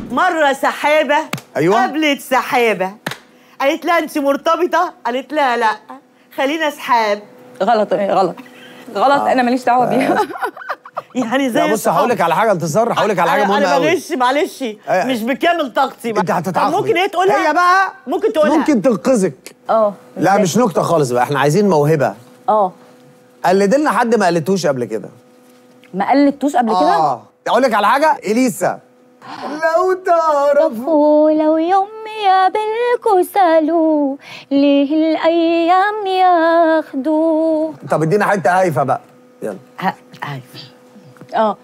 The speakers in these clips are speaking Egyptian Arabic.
مره سحابه أيوة. قابلت سحابه قالت لها انت مرتبطه قالت لها لا خلينا اصحاب غلط غلط غلط انا ماليش دعوه بيها يعني زي لا بص هقول لك على حاجه انتصار هقول لك على حاجه أنا- مهمه انا قوي بغش معلش مش بكامل طاقتي انت هتتعاقبي طب ممكن هي تقولها هي بقى ممكن تقولها ممكن تنقذك اه لا مش نكته خالص بقى احنا عايزين موهبه اه قلد لنا حد ما قلدتوش قبل كده ما قلدتوش قبل كده اه اقول لك على حاجه اليسا لو تعرف ولو يوم يقابلكوا سالوا ليه الايام ياخدوا طب ادينا حته هايفه بقى يلا اه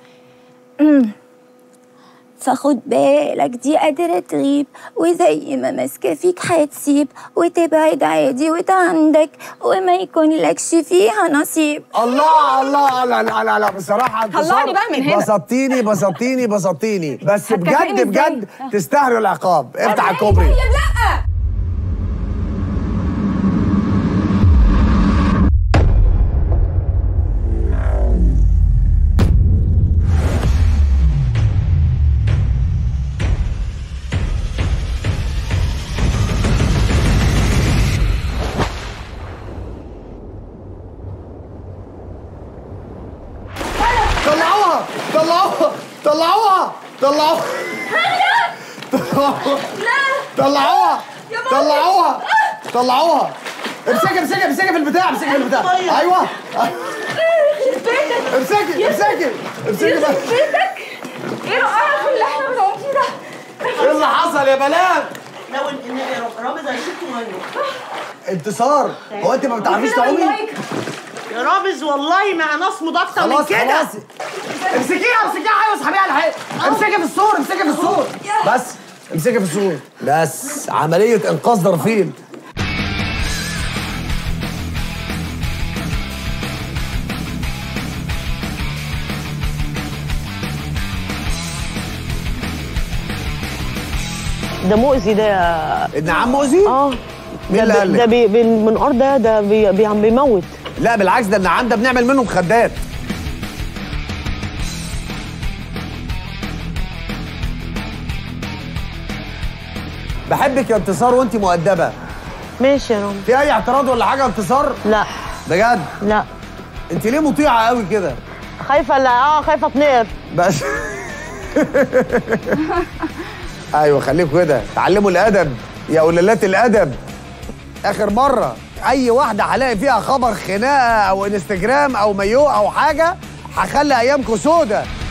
فخد بالك دي قادرة تغيب وزي ما ماسكة فيك هتسيب وتبعد عادي وتعندك وما يكونلكش فيها نصيب الله الله لا لا لا لا بصراحه انتصار طلعني بقى من هنا. بسطتيني بسطتيني بسطتيني بس هتكافئني بجد إزاي؟ بجد تستاهلوا العقاب افتح الكوبري لا طلعوها طلعوها طلعوها طلعوها طلعوها طلعوها طلعوها امسكي امسكي امسكي في البتاع امسكي في البتاع ايوه امسكي امسكي امسكي بقى. ايه القرف اللي احنا بنقوم فيه ده ايه اللي حصل يا بنات لو ان رامز هيشوفوا منه انتصار هو انت ما بتعرفيش تعومي يا رامز والله مع ناس مضغطه من خلاص كده خلاص امسكيها امسكيها ايوه اسحبيها على الحيط امسكي في السور امسكي في السور بس امسكي في السور بس عمليه انقاذ درفيل ده مؤذي ده النعام مؤذي اه مين اللي ده, قال بي- لك؟ ده بي بي المنقار ده ده بي بي عم بيموت لا بالعكس ده النعام ده بنعمل منه مخدات بحبك يا انتصار وانت مؤدبه ماشي يا رامز في اي اعتراض ولا حاجه يا انتصار لا بجد لا انت ليه مطيعه قوي كده خايفه لا اه خايفه اتنقر بس ايوه خليكوا كده تعلموا الادب يا قلالات الادب اخر مره اي واحده هلاقي فيها خبر خناقه او انستجرام او مايو او حاجه هخلي ايامكم سودة